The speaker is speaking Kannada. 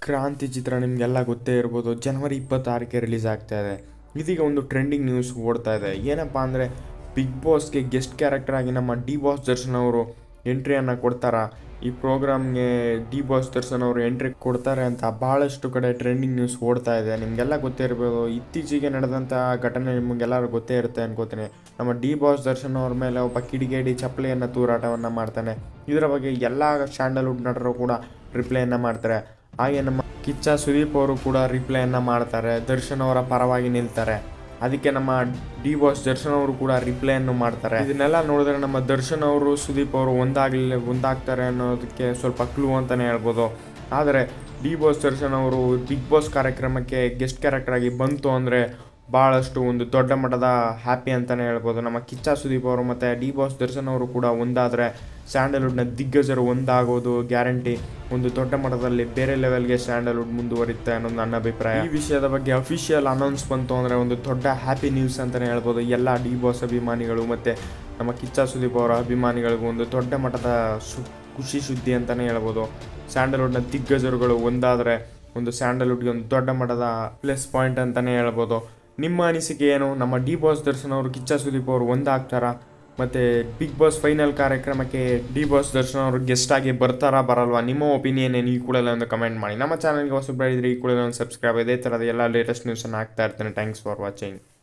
ಕ್ರಾಂತಿ ಚಿತ್ರ ನಿಮಗೆಲ್ಲ ಗೊತ್ತೇ ಇರ್ಬೋದು ಜನವರಿ ಇಪ್ಪತ್ತಾರಕ್ಕೆ ರಿಲೀಸ್ ಆಗ್ತಾ ಇದೆ ಇದೀಗ ಒಂದು ಟ್ರೆಂಡಿಂಗ್ ನ್ಯೂಸ್ ಓಡ್ತಾ ಇದೆ ಏನಪ್ಪ ಅಂದರೆ ಬಿಗ್ ಬಾಸ್ಗೆ ಗೆಸ್ಟ್ ಕ್ಯಾರೆಕ್ಟರ್ ಆಗಿ ನಮ್ಮ ಡಿ ಬಾಸ್ ದರ್ಶನ್ ಅವರು ಎಂಟ್ರಿಯನ್ನು ಕೊಡ್ತಾರಾ ಈ ಪ್ರೋಗ್ರಾಮ್ಗೆ ಡಿ ಬಾಸ್ ದರ್ಶನ್ ಅವರು ಎಂಟ್ರಿ ಕೊಡ್ತಾರೆ ಅಂತ ಭಾಳಷ್ಟು ಕಡೆ ಟ್ರೆಂಡಿಂಗ್ ನ್ಯೂಸ್ ಓಡ್ತಾ ಇದೆ ನಿಮಗೆಲ್ಲ ಗೊತ್ತೇ ಇರ್ಬೋದು ಇತ್ತೀಚೆಗೆ ನಡೆದಂಥ ಘಟನೆ ನಿಮಗೆಲ್ಲರೂ ಗೊತ್ತೇ ಇರುತ್ತೆ ಅನ್ಕೋತೀನಿ ನಮ್ಮ ಡಿ ಬಾಸ್ ದರ್ಶನ್ ಅವ್ರ ಮೇಲೆ ಒಬ್ಬ ಕಿಡಿಗೇಡಿ ಚಪ್ಪಲಿಯನ್ನು ತೂರಾಟವನ್ನು ಮಾಡ್ತಾನೆ ಇದರ ಬಗ್ಗೆ ಎಲ್ಲ ಸ್ಯಾಂಡಲ್ವುಡ್ ನಟರು ಕೂಡ ರಿಪ್ಲೈಯನ್ನು ಮಾಡ್ತಾರೆ ಹಾಗೆ ನಮ್ಮ ಕಿಚ್ಚ ಸುದೀಪ್ ಅವರು ಕೂಡ ರಿಪ್ಲೈಯನ್ನು ಮಾಡ್ತಾರೆ ದರ್ಶನ್ ಅವರ ಪರವಾಗಿ ನಿಲ್ತಾರೆ ಅದಕ್ಕೆ ನಮ್ಮ ಡಿ ಬಾಸ್ ದರ್ಶನ್ ಅವರು ಕೂಡ ರಿಪ್ಲೈಯನ್ನು ಮಾಡ್ತಾರೆ ಇದನ್ನೆಲ್ಲ ನೋಡಿದ್ರೆ ನಮ್ಮ ದರ್ಶನ್ ಅವರು ಸುದೀಪ್ ಅವರು ಒಂದಾಗಲಿ ಒಂದಾಗ್ತಾರೆ ಅನ್ನೋದಕ್ಕೆ ಸ್ವಲ್ಪ ಕ್ಲೂ ಅಂತಲೇ ಹೇಳ್ಬೋದು ಆದರೆ ಡಿ ಬಾಸ್ ದರ್ಶನ್ ಅವರು ಬಿಗ್ ಬಾಸ್ ಕಾರ್ಯಕ್ರಮಕ್ಕೆ ಗೆಸ್ಟ್ ಕ್ಯಾರೆಕ್ಟರ್ ಆಗಿ ಬಂತು ಅಂದರೆ ಭಾಳಷ್ಟು ಒಂದು ದೊಡ್ಡ ಮಟ್ಟದ ಹ್ಯಾಪಿ ಅಂತಲೇ ಹೇಳ್ಬೋದು ನಮ್ಮ ಕಿಚ್ಚ ಸುದೀಪ್ ಅವರು ಮತ್ತು ಡಿ ಬಾಸ್ ದರ್ಶನ್ ಅವರು ಕೂಡ ಒಂದಾದರೆ ಸ್ಯಾಂಡಲ್ವುಡ್ನ ದಿಗ್ಗಜರು ಒಂದಾಗೋದು ಗ್ಯಾರಂಟಿ ಒಂದು ದೊಡ್ಡ ಮಟ್ಟದಲ್ಲಿ ಬೇರೆ ಲೆವೆಲ್ಗೆ ಸ್ಯಾಂಡಲ್ವುಡ್ ಮುಂದುವರಿಯುತ್ತೆ ಅನ್ನೋದು ನನ್ನ ಅಭಿಪ್ರಾಯ ಈ ವಿಷಯದ ಬಗ್ಗೆ ಅಫಿಷಿಯಲ್ ಅನೌನ್ಸ್ ಬಂತು ಅಂದರೆ ಒಂದು ದೊಡ್ಡ ಹ್ಯಾಪಿ ನ್ಯೂಸ್ ಅಂತಲೇ ಹೇಳ್ಬೋದು ಎಲ್ಲ ಡಿ ಬಾಸ್ ಅಭಿಮಾನಿಗಳು ಮತ್ತು ನಮ್ಮ ಕಿಚ್ಚ ಸುದೀಪ್ ಅವರ ಅಭಿಮಾನಿಗಳಿಗೂ ಒಂದು ದೊಡ್ಡ ಮಟ್ಟದ ಸು ಖುಷಿ ಸುದ್ದಿ ಅಂತಲೇ ಹೇಳ್ಬೋದು ಸ್ಯಾಂಡಲ್ವುಡ್ನ ದಿಗ್ಗಜರುಗಳು ಒಂದಾದರೆ ಒಂದು ಸ್ಯಾಂಡಲ್ವುಡ್ಗೆ ಒಂದು ದೊಡ್ಡ ಮಟ್ಟದ ಪ್ಲಸ್ ಪಾಯಿಂಟ್ ಅಂತಲೇ ಹೇಳ್ಬೋದು ನಿಮ್ಮ ಅನಿಸಿಕೆ ಏನು ನಮ್ಮ ಡಿ ಬಾಸ್ ದರ್ಶನ್ ಅವರು ಕಿಚ್ಚ ಸುದೀಪ್ ಅವರು ಒಂದಾಗ್ತಾರಾ ಮತ್ತು ಬಿಗ್ ಬಾಸ್ ಫೈನಲ್ ಕಾರ್ಯಕ್ರಮಕ್ಕೆ ಡಿ ಬಾಸ್ ದರ್ಶನ್ ಅವರು ಗೆಸ್ಟ್ ಆಗಿ ಬರ್ತಾರಾ ಬರಲ್ವಾ ನಿಮ್ಮ ಒಪಿನಿಯನ್ ಏನು ಈ ಕೂಡಲೇ ಒಂದು ಕಮೆಂಟ್ ಮಾಡಿ ನಮ್ಮ ಚಾನಲ್ಗೆ ಹೊಸಬ್ರು ಇದ್ರೆ ಈ ಕೂಡಲೇ ಒಂದು ಸಬ್ಸ್ಕ್ರೈಬ್ ಇದೇ ಥರದ ಎಲ್ಲ ಲೇಟೆಸ್ಟ್ ನ್ಯೂಸನ್ನು ಹಾಕ್ತಾ ಇರ್ತೇನೆ ಥ್ಯಾಂಕ್ಸ್ ಫಾರ್ ವಾಚಿಂಗ್